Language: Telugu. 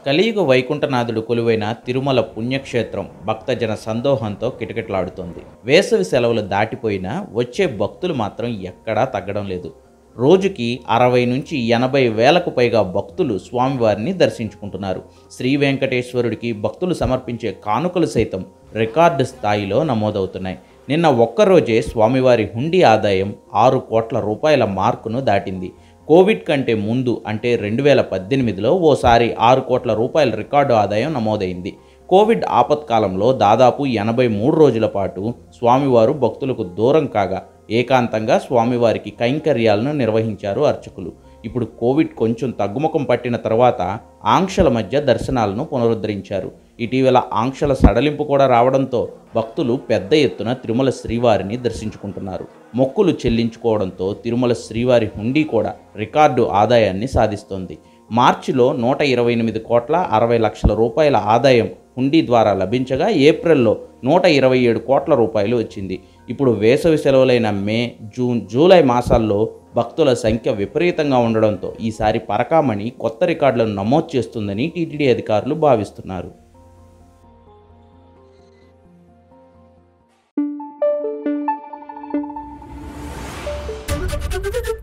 కలియుగ వైకుంఠనాథుడు కొలువైన తిరుమల పుణ్యక్షేత్రం భక్తజన సందోహంతో కిటకిటలాడుతోంది వేసవి సెలవులు దాటిపోయినా వచ్చే భక్తులు మాత్రం ఎక్కడా తగ్గడం లేదు రోజుకి అరవై నుంచి ఎనభై వేలకు పైగా భక్తులు స్వామివారిని దర్శించుకుంటున్నారు శ్రీ వెంకటేశ్వరుడికి భక్తులు సమర్పించే కానుకలు సైతం రికార్డు స్థాయిలో నమోదవుతున్నాయి నిన్న ఒక్కరోజే స్వామివారి హుండీ ఆదాయం ఆరు కోట్ల రూపాయల మార్కును దాటింది కోవిడ్ కంటే ముందు అంటే రెండు వేల పద్దెనిమిదిలో ఓసారి ఆరు కోట్ల రూపాయల రికార్డు ఆదాయం నమోదైంది కోవిడ్ ఆపత్కాలంలో దాదాపు ఎనభై మూడు రోజుల పాటు స్వామివారు భక్తులకు దూరం కాగా ఏకాంతంగా స్వామివారికి కైంకర్యాలను నిర్వహించారు అర్చకులు ఇప్పుడు కోవిడ్ కొంచెం తగ్గుముఖం పట్టిన తర్వాత ఆంక్షల మధ్య దర్శనాలను పునరుద్ధరించారు ఇటీవల ఆంక్షల సడలింపు కూడా రావడంతో భక్తులు పెద్ద ఎత్తున తిరుమల శ్రీవారిని దర్శించుకుంటున్నారు మొక్కులు చెల్లించుకోవడంతో తిరుమల శ్రీవారి హుండీ కూడా రికార్డు ఆదాయాన్ని సాధిస్తోంది మార్చిలో నూట ఇరవై ఎనిమిది కోట్ల అరవై లక్షల రూపాయల ఆదాయం హుండీ ద్వారా లభించగా ఏప్రిల్లో నూట ఇరవై ఏడు కోట్ల రూపాయలు వచ్చింది ఇప్పుడు వేసవి సెలవులైన మే జూన్ జూలై మాసాల్లో భక్తుల సంఖ్య విపరీతంగా ఉండడంతో ఈసారి పరకామణి కొత్త రికార్డులను నమోదు చేస్తుందని టీటీడీ అధికారులు భావిస్తున్నారు Thank you.